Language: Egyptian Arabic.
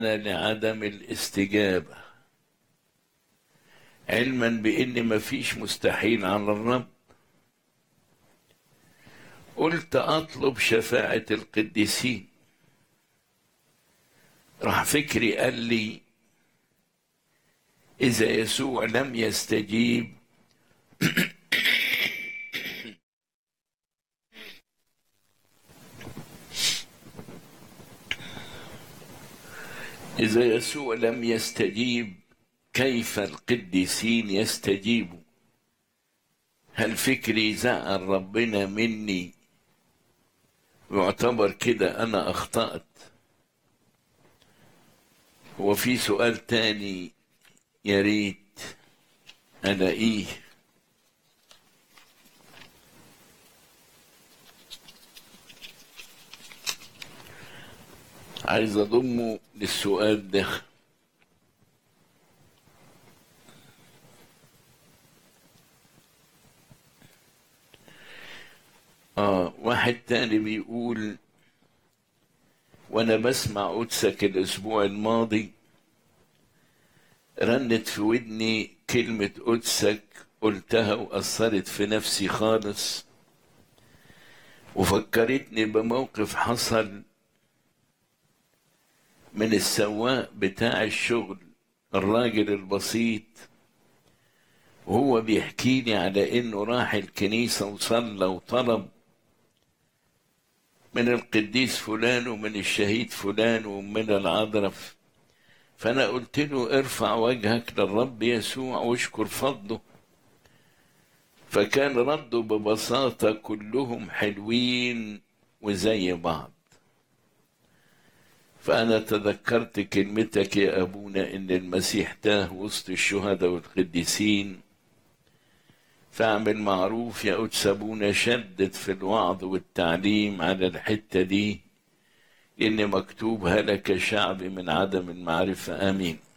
لعدم الاستجابة علما بأن مفيش مستحيل على الرب قلت أطلب شفاعة القديسين راح فكري قال لي إذا يسوع لم يستجيب إذا يسوع لم يستجيب كيف القديسين يستجيبوا هل فكري زعل ربنا مني يعتبر كده أنا أخطأت هو في سؤال تاني يا ريت ألاقيه عايز أضمه للسؤال ده آه واحد تاني بيقول وأنا بسمع قدسك الأسبوع الماضي رنت في ودني كلمة قدسك قلتها وأثرت في نفسي خالص وفكرتني بموقف حصل من السواق بتاع الشغل الراجل البسيط وهو بيحكي لي على انه راح الكنيسة وصلى وطلب من القديس فلان ومن الشهيد فلان ومن العذرف فأنا قلت له ارفع وجهك للرب يسوع واشكر فضله فكان رده ببساطة كلهم حلوين وزي بعض فأنا تذكرت كلمتك يا أبونا إن المسيح تاه وسط الشهداء والقديسين فاعمل معروف يا قدس أبونا شدد في الوعظ والتعليم على الحتة دي إن مكتوب هلك شعبي من عدم المعرفة آمين